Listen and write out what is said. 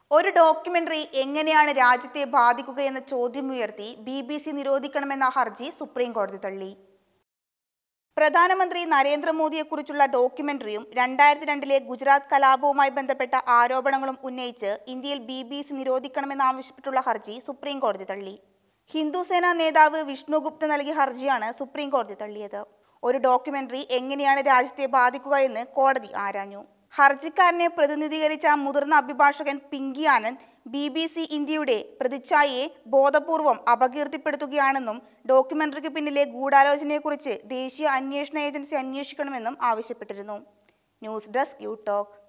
ഒരു ഡോക്യുമെന്ററി എങ്ങനെയാണ് രാജ്യത്തെ ബാധിക്കുകയെന്ന ചോദ്യമുയർത്തി ബി ബി സി നിരോധിക്കണമെന്ന ഹർജി സുപ്രീം കോടതി തള്ളി പ്രധാനമന്ത്രി നരേന്ദ്രമോദിയെക്കുറിച്ചുള്ള ഡോക്യുമെന്ററിയും രണ്ടായിരത്തി രണ്ടിലെ ഗുജറാത്ത് കലാപവുമായി ബന്ധപ്പെട്ട ആരോപണങ്ങളും ഉന്നയിച്ച് ഇന്ത്യയിൽ ബി ബി സി നിരോധിക്കണമെന്നാവശ്യപ്പെട്ടുള്ള ഹർജി സുപ്രീം കോടതി തള്ളി ഹിന്ദുസേന നേതാവ് വിഷ്ണു ഗുപ്ത നൽകിയ ഹർജിയാണ് സുപ്രീം കോടതി തള്ളിയത് ഒരു ഡോക്യുമെന്ററി എങ്ങനെയാണ് രാജ്യത്തെ ബാധിക്കുക എന്ന് കോടതി ആരാഞ്ഞു ഹർജിക്കാരനെ പ്രതിനിധീകരിച്ച മുതിർന്ന അഭിഭാഷകൻ Pinky Anand B B C ഇന്ത്യയുടെ പ്രതിച്ഛായയെ ബോധപൂർവം അപകീർത്തിപ്പെടുത്തുകയാണെന്നും ഡോക്യുമെന്ററിക്ക് പിന്നിലെ ഗൂഢാലോചനയെക്കുറിച്ച് ദേശീയ അന്വേഷണ ഏജൻസി അന്വേഷിക്കണമെന്നും ആവശ്യപ്പെട്ടിരുന്നു ന്യൂസ് ഡെസ്ക് യു ടോക്ക്